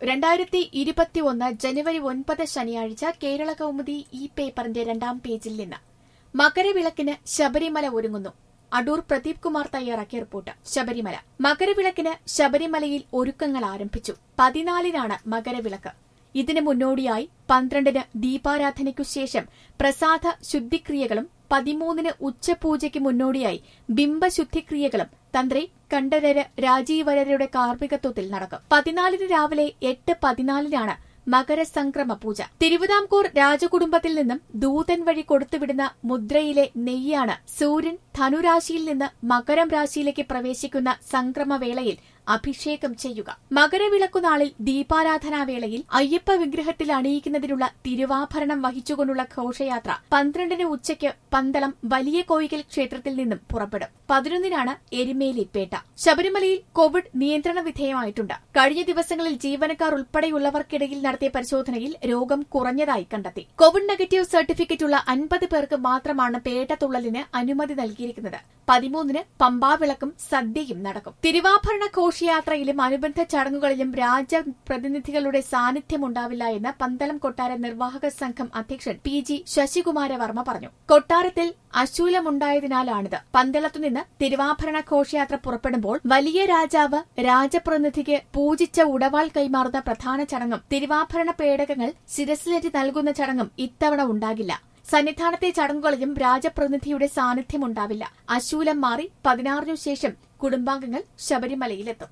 രണ്ടായിരത്തി ഇരുപത്തിയൊന്ന് ജനുവരി ഒൻപത് ശനിയാഴ്ച കേരള കൗമുദി ഈ പേപ്പറിന്റെ രണ്ടാം പേജിൽ നിന്ന് മകരവിളക്കിന് ശബരിമല ഒരുങ്ങുന്നു അടൂർ പ്രദീപ് കുമാർ തയ്യാറാക്കിയ റിപ്പോർട്ട് ശബരിമല മകരവിളക്കിന് ശബരിമലയിൽ ഒരുക്കങ്ങൾ ആരംഭിച്ചു പതിനാലിനാണ് മകരവിളക്ക് ഇതിനു മുന്നോടിയായി പന്ത്രണ്ടിന് ദീപാരാധനയ്ക്കു ശേഷം പ്രസാദ ശുദ്ധിക്രിയകളും പതിമൂന്നിന് ഉച്ചപൂജയ്ക്ക് മുന്നോടിയായി ബിംബശുദ്ധിക്രിയകളും തന്ത്രി കണ്ഠരര് രാജീവരരുടെ കാർമ്മികത്വത്തിൽ നടക്കും പതിനാലിന് രാവിലെ എട്ട് പതിനാലിനാണ് മകരസംക്രമ പൂജ തിരുവിതാംകൂർ രാജകുടുംബത്തിൽ നിന്നും ദൂതൻ വഴി കൊടുത്തുവിടുന്ന മുദ്രയിലെ നെയ്യാണ് സൂര്യൻ ധനുരാശിയിൽ നിന്ന് മകരം രാശിയിലേക്ക് പ്രവേശിക്കുന്ന സംക്രമവേളയിൽ അഭിഷേകം ചെയ്യുക മകരവിളക്കുനാളിൽ ദീപാരാധനാവേളയിൽ അയ്യപ്പ വിഗ്രഹത്തിൽ അണിയിക്കുന്നതിനുള്ള തിരുവാഭരണം വഹിച്ചുകൊണ്ടുള്ള ഘോഷയാത്ര പന്ത്രണ്ടിന് ഉച്ചയ്ക്ക് പന്തളം വലിയ കോയിക്കൽ ക്ഷേത്രത്തിൽ നിന്നും പുറപ്പെടും പതിനൊന്നിനാണ് എരുമേലിപ്പേട്ട ശബരിമലയിൽ കോവിഡ് നിയന്ത്രണ വിധേയമായിട്ടുണ്ട് കഴിഞ്ഞ ദിവസങ്ങളിൽ ജീവനക്കാർ ഉൾപ്പെടെയുള്ളവർക്കിടയിൽ നടത്തിയ പരിശോധനയിൽ രോഗം കുറഞ്ഞതായി കണ്ടെത്തി കോവിഡ് നെഗറ്റീവ് സർട്ടിഫിക്കറ്റുള്ള അൻപത് പേർക്ക് മാത്രമാണ് പേട്ട തുള്ളലിന് അനുമതി നൽകിയിരിക്കുന്നത് പതിമൂന്നിന് പമ്പാവിളക്കും സദ്യയും നടക്കും തിരുവാഭരണ ഘോഷയാത്രയിലും അനുബന്ധ ചടങ്ങുകളിലും രാജപ്രതിനിധികളുടെ സാന്നിധ്യമുണ്ടാവില്ല എന്ന് പന്തളം കൊട്ടാര നിർവാഹക സംഘം അധ്യക്ഷൻ പി ജി ശശികുമാര വർമ്മ പറഞ്ഞു കൊട്ടാരത്തിൽ അശൂലമുണ്ടായതിനാലാണിത് പന്തളത്തുനിന്ന് തിരുവാഭരണ ഘോഷയാത്ര പുറപ്പെടുമ്പോൾ വലിയ രാജാവ് രാജപ്രതിനിധിക്ക് പൂജിച്ച ഉടവാൾ കൈമാറുന്ന പ്രധാന ചടങ്ങും തിരുവാഭരണ പേടകങ്ങൾ ശിരസിലേറ്റി നൽകുന്ന ചടങ്ങും ഇത്തവണ ഉണ്ടാകില്ല സന്നിധാനത്തെ ചടങ്ങുകളിലും രാജപ്രതിനിധിയുടെ സാന്നിധ്യമുണ്ടാവില്ല അശൂലം മാറി പതിനാറിനു ശേഷം കുടുംബാംഗങ്ങൾ ശബരിമലയിലെത്തും